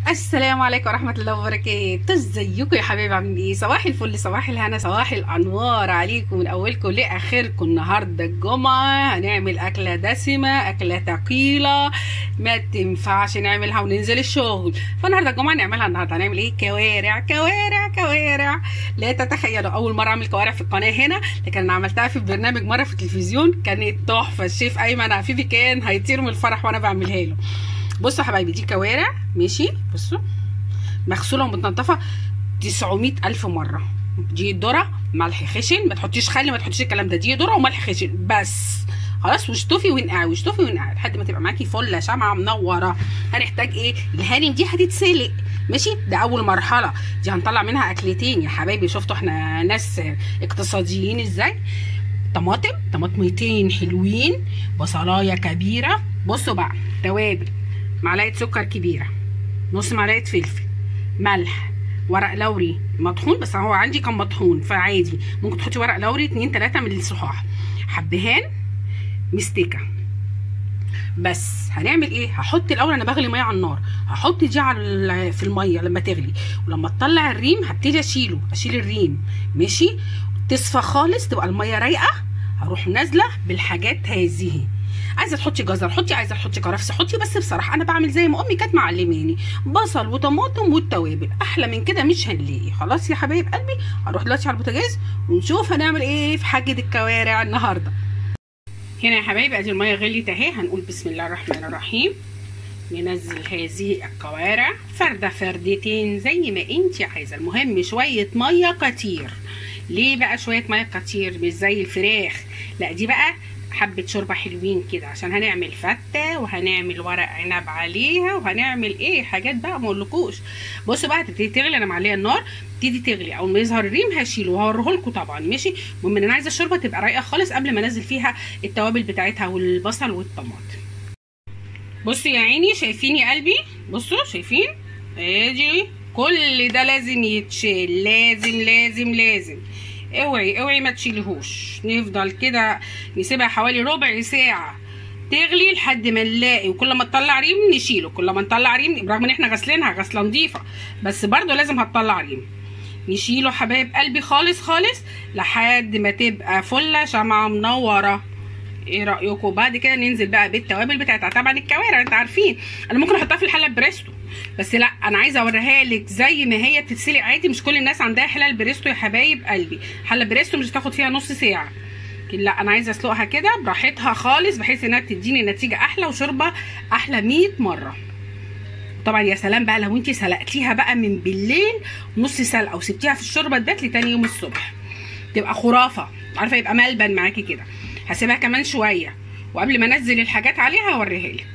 السلام عليكم ورحمة الله وبركاته ازيكم يا حبايبي عاملين ايه صباح الفل صباح الهنا صباح الانوار عليكم من اولكم لاخركم النهارده الجمعة هنعمل اكلة دسمة اكلة ثقيلة ما تنفعش نعملها وننزل الشغل فالنهارده الجمعة نعملها النهارده هنعمل ايه كوارع كوارع كوارع لا تتخيلوا اول مرة اعمل كوارع في القناة هنا لكن انا عملتها في برنامج مرة في التلفزيون كانت تحفة الشيف ايمن عفيفي كان هيطير من الفرح وانا بعملها له بصوا يا حبايبي دي كوارع ماشي بصوا مغسوله ومتنضفه 900 الف مره دي ذره ملح خشن ما تحطيش خل ما تحطيش الكلام ده دي ذره وملح خشن بس خلاص واشطفي وانقعي واشطفي وانقعي لحد ما تبقى معاكي فله شمعه منوره هنحتاج ايه الهانم دي هتتسلق ماشي ده اول مرحله دي هنطلع منها اكلتين يا حبايبي شفتوا احنا ناس اقتصاديين ازاي طماطم طماطميتين حلوين بصلايه كبيره بصوا بقى توابل معلقه سكر كبيره نص معلقه فلفل ملح ورق لوري مطحون بس هو عندي كان مطحون فعادي ممكن تحطي ورق لوري اتنين تلاته من الصحاح حبهان مستكه بس هنعمل ايه هحط الاول انا بغلي ميه على النار هحط دي على في الميه لما تغلي ولما تطلع الريم هبتدي اشيله اشيل الريم ماشي تصفى خالص تبقى الميه رايقه هروح نازله بالحاجات هذه عايزه تحطي جزر حطي عايزه تحطي كرفس حطي بس بصراحه انا بعمل زي ما امي كانت معلماني بصل وطماطم والتوابل احلى من كده مش هنلاقي خلاص يا حبايب قلبي هروح دلوقتي على البوتاجاز ونشوف هنعمل ايه في حاجه الكوارع النهارده هنا يا حبايبي ادي الميه غليت اهي هنقول بسم الله الرحمن الرحيم ننزل هذه الكوارع فردة فردتين زي ما انت عايزه المهم شويه ميه كتير ليه بقى شويه ميه كتير مش زي الفراخ لا دي بقى حبة شوربة حلوين كده عشان هنعمل فتة وهنعمل ورق عنب عليها وهنعمل ايه حاجات بقى مقولكوش بصوا بقى هتبتدي تغلي انا معليه النار تبتدي تغلي اول ما يظهر الريم هشيله وهوريه لكم طبعا ماشي المهم ان انا عايزه الشوربه تبقى رايقه خالص قبل ما انزل فيها التوابل بتاعتها والبصل والطماطم بصوا يا عيني شايفين يا قلبي بصوا شايفين ادي كل ده لازم يتشال لازم لازم لازم اوعي اوعي ما تشيلهوش نفضل كده نسيبها حوالي ربع ساعه تغلي لحد ما نلاقي وكل ما تطلع ريم نشيله كل ما نطلع ريم برغم ان احنا غاسلينها غسله نظيفه بس برضو لازم هتطلع ريم نشيله حبايب قلبي خالص خالص لحد ما تبقى فله شمعه منوره ايه رايكم بعد كده ننزل بقى بالتوابل بتاعتها طبعا الكوارع انت عارفين انا ممكن احطها في الحله بريستو بس لا انا عايزه اوريها لك زي ما هي بتتسلق عادي مش كل الناس عندها حله بريستو يا حبايب قلبي حله بريستو مش هتاخد فيها نص ساعه لا انا عايزه اسلقها كده براحتها خالص بحيث انها تديني نتيجه احلى وشوربه احلى 100 مره طبعا يا سلام بقى لو انت سلقتيها بقى من بالليل نص سلقه وسبتيها في الشوربه تبات لتاني يوم الصبح تبقى خرافه عارفه يبقى ملبن معاكي كده هسيبها كمان شويه وقبل ما انزل الحاجات عليها هوريها لك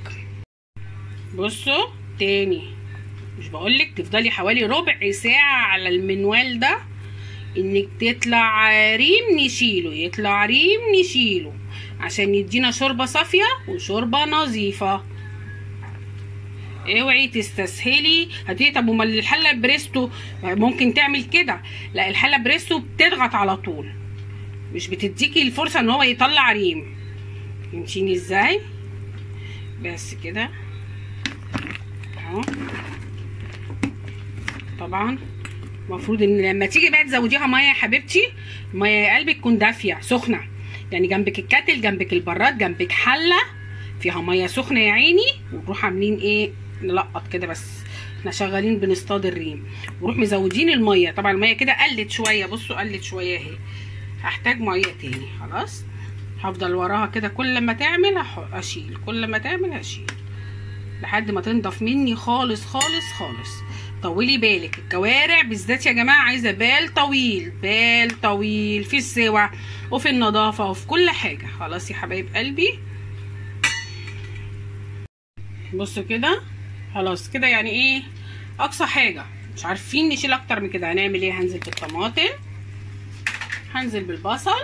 بصوا تاني مش بقولك تفضلي حوالي ربع ساعه على المنوال ده انك تطلع ريم نشيله يطلع ريم نشيله عشان يدينا شوربه صافيه وشوربه نظيفه اوعي تستسهلي هتقولي طب امال الحله بريستو ممكن تعمل كده لا الحله بريستو بتضغط على طول مش بتديكي الفرصه ان هو يطلع ريم فهمتيني ازاي بس كده اهو طبعا المفروض ان لما تيجي بقى تزوديها ميه يا حبيبتي الميه يا قلبي تكون دافيه سخنه يعني جنبك الكاتل جنبك البراد جنبك حله فيها ميه سخنه يا عيني ونروح عاملين ايه نلقط كده بس احنا شغالين بنصطاد الريم ونروح مزودين الميه طبعا الميه كده قلت شويه بصوا قلت شويه اهي هحتاج ميه تاني خلاص هفضل وراها كده كل ما تعمل اشيل كل ما تعمل هشيل لحد ما تنضف مني خالص خالص خالص طولي بالك الكوارع بالذات يا جماعه عايزه بال طويل بال طويل في السوا وفي النظافه وفي كل حاجه خلاص يا حبايب قلبي بصوا كده خلاص كده يعني ايه اقصى حاجه مش عارفين نشيل اكتر من كده هنعمل ايه هنزل بالطماطم هنزل بالبصل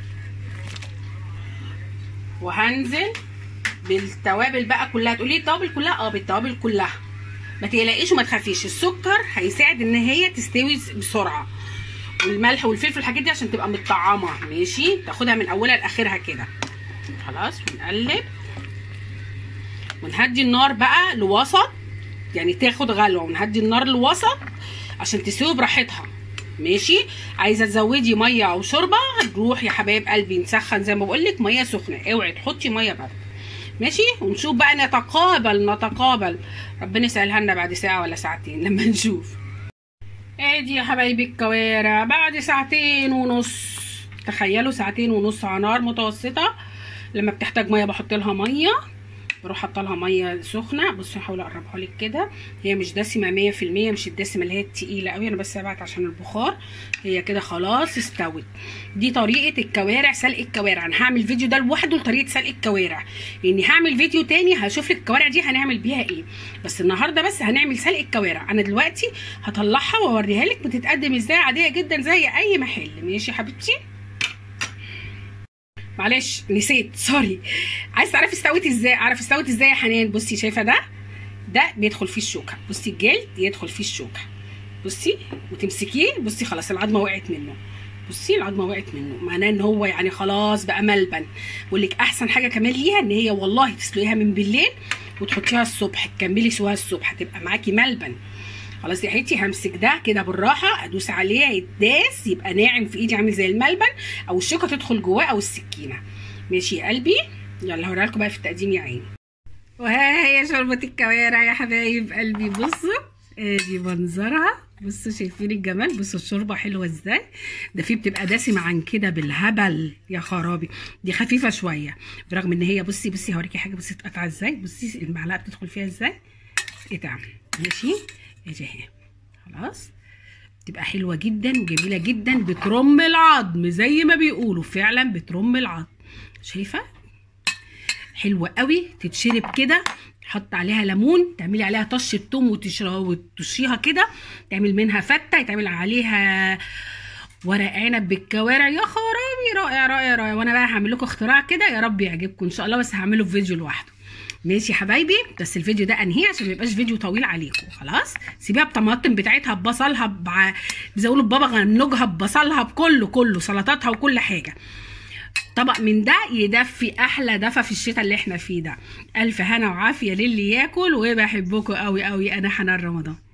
وهنزل بالتوابل بقى كلها تقولي التوابل كلها اه بالتوابل كلها ما تقلقيش وما تخافيش السكر هيساعد ان هي تستوي بسرعه والملح والفلفل الحاجات دي عشان تبقى متطعمه ماشي تاخدها من اولها لاخرها كده خلاص ونقلب ونهدي النار بقى لوسط يعني تاخد غلوه ونهدي النار الوسط عشان تستوي براحتها ماشي عايزه تزودي ميه او شوربه نروح يا حبايب قلبي نسخن زي ما بقول لك ميه سخنه اوعي تحطي ميه بارده ماشي ونشوف بقى نتقابل نتقابل ربنا يسهلها لنا بعد ساعه ولا ساعتين لما نشوف ادي يا حبايبي الكوارع بعد ساعتين ونص تخيلوا ساعتين ونص على نار متوسطه لما بتحتاج ميه بحط لها ميه بروح حاطه لها ميه سخنه بصوا هحاول اقربها لك كده هي مش دسمه 100% مش الدسمه اللي هي التقيله قوي انا بس ابعت عشان البخار هي كده خلاص استوت دي طريقه الكوارع سلق الكوارع انا هعمل فيديو ده لوحده لطريقه سلق الكوارع يعني هعمل فيديو تاني هشوف لك الكوارع دي هنعمل بيها ايه بس النهارده بس هنعمل سلق الكوارع انا دلوقتي هطلعها واوريها لك بتتقدم ازاي عاديه جدا زي اي محل ماشي يا حبيبتي معلش نسيت سوري عايز تعرفي استوت ازاي اعرف استوت ازاي يا حنان بصي شايفه ده ده بيدخل فيه الشوكه بصي الجلد يدخل فيه الشوكه بصي وتمسكيه بصي خلاص العظمه وقعت منه بصي العظمه وقعت منه معناه ان هو يعني خلاص بقى ملبن بقول لك احسن حاجه كمان ليها ان هي والله تسلقيها من بالليل وتحطيها الصبح تكملي سواها الصبح تبقى معاكي ملبن خلاص يا حياتي همسك ده كده بالراحه ادوس عليه يتداس يبقى ناعم في ايدي عامل زي الملبن او الشوكه تدخل جواه او السكينه ماشي يا قلبي يلا هوريها لكم بقى في التقديم يا عيني وها هي شوربه الكوارع يا حبايب قلبي بصوا ادي منظرها بصوا شايفين الجمال بصوا الشوربه حلوه ازاي ده في بتبقى دسمه عن كده بالهبل يا خرابي دي خفيفه شويه برغم ان هي بصي بصي هوريكي حاجه بصي اتقطع ازاي بصي المعلقه بتدخل فيها ازاي ايه ده ماشي اجي اهي خلاص تبقى حلوه جدا وجميله جدا بترم العظم زي ما بيقولوا فعلا بترم العظم شايفه حلوه قوي تتشرب كده تحط عليها ليمون تعملي عليها طشه توم وتشيها كده تعمل منها فته يتعمل عليها ورق عنب بالكوارع يا خرابي رائع رائع رائع وانا بقى هعمل لكم اختراع كده يا رب يعجبكم ان شاء الله بس هعمله في فيديو لوحده ماشي يا حبايبي بس الفيديو ده انهيه عشان ما يبقاش فيديو طويل عليكم خلاص سيبيها بطماطم بتاعتها ببصلها بع... بيقولوا بابا غنوجها ببصلها بكله كله سلطاتها وكل حاجه طبق من ده يدفي احلى دفى في الشتاء اللي احنا فيه ده الف هنا وعافيه للي ياكل وبحبكم قوي قوي انا حنان رمضان